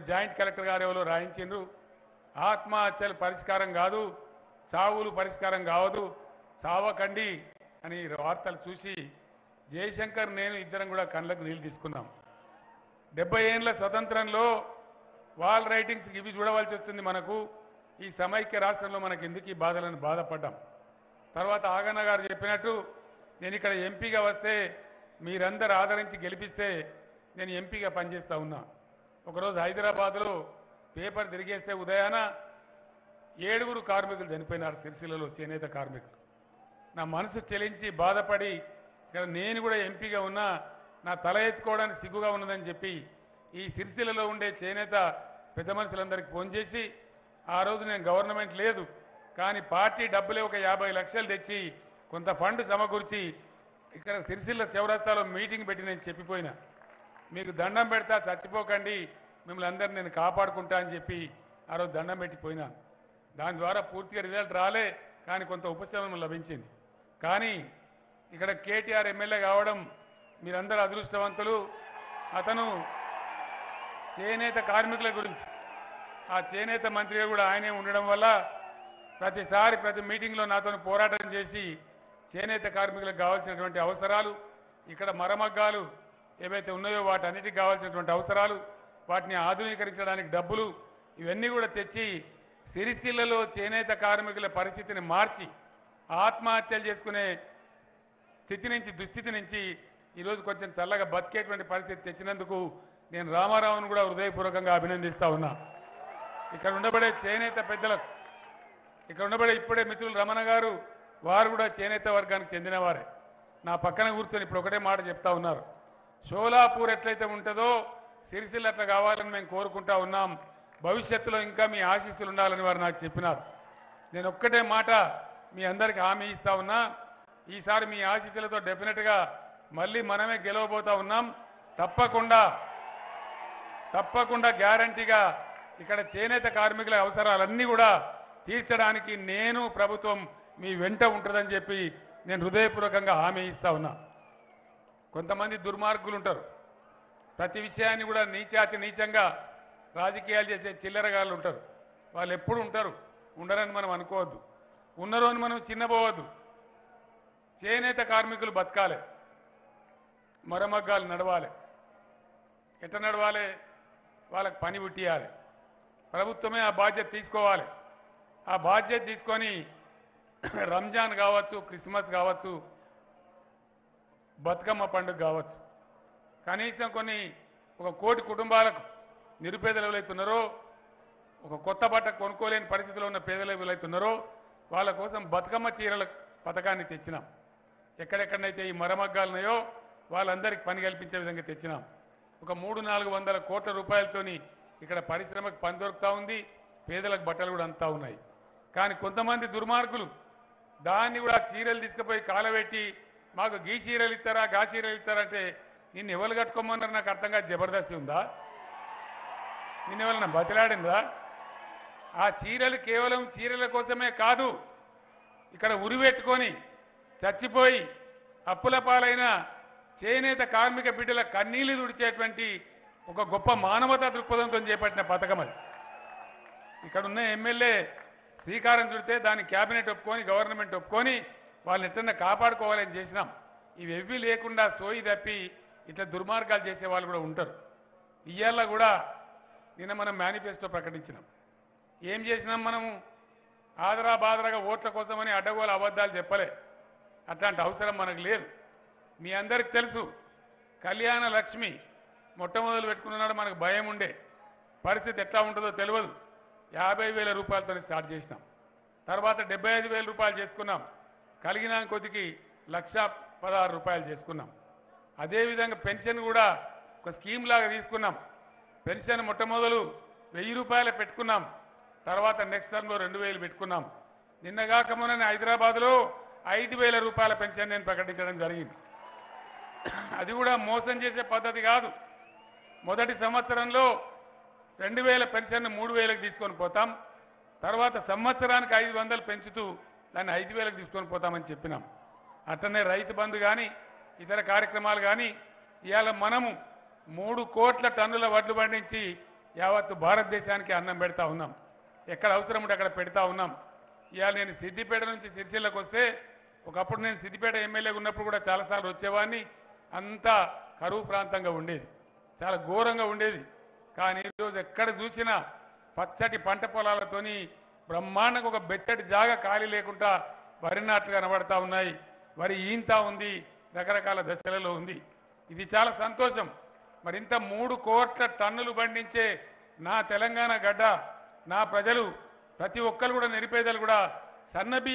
joint collector గారు ఎవరో రాయించిండ్రు ఆత్మహత్యలు పరిష్కారం కాదు చావులు పరిష్కారం కావదు చావకండి అని వార్తలు చూసి జయశంకర్ నేను ఇద్దరం కూడా కళ్ళకు నీళ్ళు తీసుకున్నాం డెబ్బై ఏళ్ళ స్వతంత్రంలో వాల్ రైటింగ్స్ ఇవి చూడవలసి వస్తుంది మనకు ఈ సమైక్య రాష్ట్రంలో మనకు ఎందుకు ఈ బాధలను బాధపడ్డాం తర్వాత ఆగన్న గారు చెప్పినట్టు నేను ఇక్కడ ఎంపీగా వస్తే మీరందరూ ఆదరించి గెలిపిస్తే నేను ఎంపీగా పనిచేస్తా ఉన్నా ఒకరోజు హైదరాబాద్లో పేపర్ తిరిగేస్తే ఉదయాన ఏడుగురు కార్మికులు చనిపోయినారు సిరిసిల్లలో చేనేత కార్మికులు నా మనసు చెలించి బాధపడి ఇక్కడ నేను కూడా ఎంపీగా ఉన్నా నా తల ఎత్తుకోవడానికి సిగ్గుగా ఉన్నదని చెప్పి ఈ సిరిసిల్లలో ఉండే చేనేత పెద్ద మనుషులందరికీ ఫోన్ చేసి ఆ రోజు నేను గవర్నమెంట్ లేదు కానీ పార్టీ డబ్బులే ఒక యాభై లక్షలు తెచ్చి కొంత ఫండ్ సమకూర్చి ఇక్కడ సిరిసిల్ల చౌరస్తాలో మీటింగ్ పెట్టి నేను చెప్పిపోయినా మీకు దండం పెడతా చచ్చిపోకండి మిమ్మల్ని అందరిని నేను కాపాడుకుంటా అని చెప్పి ఆ రోజు దండం పెట్టిపోయినాను దాని ద్వారా పూర్తిగా రిజల్ట్ రాలే కానీ కొంత ఉపశమనం లభించింది కానీ ఇక్కడ కేటీఆర్ ఎమ్మెల్యే కావడం మీరందరూ అదృష్టవంతులు అతను చేనేత కార్మికుల గురించి ఆ చేనేత మంత్రిగా కూడా ఆయనే ఉండడం వల్ల ప్రతిసారి ప్రతి మీటింగ్లో నాతో పోరాటం చేసి చేనేత కార్మికులకు కావాల్సినటువంటి అవసరాలు ఇక్కడ మరమగ్గాలు ఏవైతే ఉన్నాయో వాటన్నిటికి కావాల్సినటువంటి అవసరాలు వాటిని ఆధునీకరించడానికి డబ్బులు ఇవన్నీ కూడా తెచ్చి సిరిసిల్లలో చేనేత కార్మికుల పరిస్థితిని మార్చి ఆత్మహత్యలు చేసుకునే స్థితి నుంచి దుస్థితి నుంచి ఈరోజు కొంచెం చల్లగా బతికేటువంటి పరిస్థితి తెచ్చినందుకు నేను రామారావును కూడా హృదయపూర్వకంగా అభినందిస్తా ఉన్నా ఇక్కడ ఉండబడే చేనేత పెద్దలకు ఇక్కడ ఉండబడే ఇప్పుడే మిత్రులు రమణ గారు వారు కూడా చేనేత వర్గానికి చెందినవారే నా పక్కన కూర్చొని ఇప్పుడు ఒకటే మాట చెప్తా ఉన్నారు షోలాపూర్ ఎట్లయితే ఉంటుందో సిరిసిల్ల అట్లా కావాలని మేము కోరుకుంటా ఉన్నాం భవిష్యత్తులో ఇంకా మీ ఆశీస్సులు ఉండాలని వారు నాకు చెప్పినారు నేను ఒక్కటే మాట మీ అందరికి హామీ ఇస్తా ఉన్నా ఈసారి మీ ఆశీస్సులతో డెఫినెట్గా మళ్ళీ మనమే గెలవబోతా ఉన్నాం తప్పకుండా తప్పకుండా గ్యారంటీగా ఇక్కడ చేనేత కార్మికుల అవసరాలన్నీ కూడా తీర్చడానికి నేను ప్రభుత్వం మీ వెంట ఉంటుందని చెప్పి నేను హృదయపూర్వకంగా హామీ ఇస్తా ఉన్నా కొంతమంది దుర్మార్గులు ఉంటారు ప్రతి విషయాన్ని కూడా నీచాతి నీచంగా రాజకీయాలు చేసే చిల్లరగాళ్ళు ఉంటారు వాళ్ళు ఎప్పుడు ఉంటారు ఉండరని మనం అనుకోవద్దు ఉన్నారు అని మనం చిన్నపోవద్దు చేనేత కార్మికులు బతకాలి మరమగ్గాలు నడవాలి ఎట్ట నడవాలి వాళ్ళకి పని పుట్టియాలి ప్రభుత్వమే ఆ బాధ్యత తీసుకోవాలి ఆ బాధ్యత తీసుకొని రంజాన్ కావచ్చు క్రిస్మస్ కావచ్చు బతుకమ్మ పండుగ కావచ్చు కనీసం కొన్ని ఒక కోటి కుటుంబాలకు నిరుపేదలు ఎవరైతే ఉన్నారో ఒక కొత్త బట్ట కొనుక్కోలేని పరిస్థితిలో ఉన్న పేదలు ఎవరైతే ఉన్నారో వాళ్ళ కోసం బతుకమ్మ చీరల పథకాన్ని తెచ్చినాం ఎక్కడెక్కడనైతే ఈ మరమగ్గాలు ఉన్నాయో వాళ్ళందరికీ పని కల్పించే విధంగా తెచ్చినాం ఒక మూడు నాలుగు వందల కోట్ల రూపాయలతోని ఇక్కడ పరిశ్రమకు పని దొరుకుతూ ఉంది పేదలకు బట్టలు కూడా అంతా ఉన్నాయి కానీ కొంతమంది దుర్మార్గులు దాన్ని కూడా చీరలు తీసుకుపోయి కాలబెట్టి మాకు గీ చీరలు ఇస్తారా గా చీరలు ఇస్తారంటే నిన్ను ఎవరు కట్టుకోమన్నారు నాకు అర్థం కాదు జబర్దస్తి ఉందా నిన్ను ఎవరన్నా బతిలాడిందా ఆ చీరలు కేవలం చీరల కోసమే కాదు ఇక్కడ ఉరిపెట్టుకొని చచ్చిపోయి అప్పుల పాలైన చేనేత కార్మిక బిడ్డల కన్నీళ్లు తుడిచేటువంటి ఒక గొప్ప మానవతా దృక్పథంతో చేపట్టిన పథకం అది ఇక్కడ ఉన్న ఎమ్మెల్యే శ్రీకారం చుడితే దాన్ని క్యాబినెట్ ఒప్పుకొని గవర్నమెంట్ ఒప్పుకొని వాళ్ళని ఎట్టన్నా కాపాడుకోవాలని చేసినాం ఇవి లేకుండా సోయి తప్పి ఇట్లా దుర్మార్గాలు చేసే వాళ్ళు కూడా ఉంటారు ఇయ్యాల కూడా నిన్న మనం మేనిఫెస్టో ప్రకటించినాం ఏం చేసినాం మనము ఆదరా బాదరాగా ఓట్ల కోసమని అడ్డగోలు అబద్ధాలు చెప్పలే అట్లాంటి అవసరం మనకు లేదు మీ అందరికి తెలుసు కళ్యాణ లక్ష్మి మొట్టమొదలు పెట్టుకున్నాడు మనకు భయం ఉండే పరిస్థితి ఎట్లా ఉంటుందో తెలియదు యాభై వేల రూపాయలతో స్టార్ట్ చేసినాం తర్వాత డెబ్బై ఐదు వేల రూపాయలు చేసుకున్నాం కలిగిన కొద్దికి లక్ష పదహారు రూపాయలు చేసుకున్నాం అదేవిధంగా పెన్షన్ కూడా ఒక స్కీమ్ లాగా తీసుకున్నాం పెన్షన్ మొట్టమొదలు వెయ్యి రూపాయలు పెట్టుకున్నాం తర్వాత నెక్స్ట్ టర్మ్లో రెండు వేలు పెట్టుకున్నాం నిన్నగాక మొన్న హైదరాబాద్లో ఐదు వేల రూపాయల పెన్షన్ నేను ప్రకటించడం జరిగింది అది కూడా మోసం చేసే పద్ధతి కాదు మొదటి సంవత్సరంలో రెండు వేల పెన్షన్ మూడు వేలకు తీసుకొని పోతాం తర్వాత సంవత్సరానికి ఐదు వందలు పెంచుతూ దాన్ని ఐదు వేలకు తీసుకొని పోతామని చెప్పినాం అట్లనే రైతు బంధు కానీ ఇతర కార్యక్రమాలు కానీ ఇవాళ మనము మూడు కోట్ల టన్నుల వడ్లు పండించి యావత్తు భారతదేశానికి అన్నం పెడతా ఉన్నాం ఎక్కడ అవసరం ఉంటే అక్కడ పెడతా ఉన్నాం ఇవాళ నేను సిద్దిపేట నుంచి సిరిసిల్లకు వస్తే ఒకప్పుడు నేను సిద్దిపేట ఎమ్మెల్యేగా ఉన్నప్పుడు కూడా చాలాసార్లు వచ్చేవాడిని అంతా కరువు ప్రాంతంగా ఉండేది చాలా ఘోరంగా ఉండేది కానీ ఈరోజు ఎక్కడ చూసినా పచ్చటి పంట పొలాలతోని బ్రహ్మాండంగా ఒక బెత్తటి జాగా ఖాళీ లేకుండా వరి నాట్లు కనబడతా ఉన్నాయి వరి ఈంతా ఉంది రకరకాల దశలలో ఉంది ఇది చాలా సంతోషం మరి ఇంత మూడు కోట్ల టన్నులు పండించే నా తెలంగాణ గడ్డ నా ప్రజలు ప్రతి ఒక్కరు కూడా నిరుపేదలు కూడా సన్నబి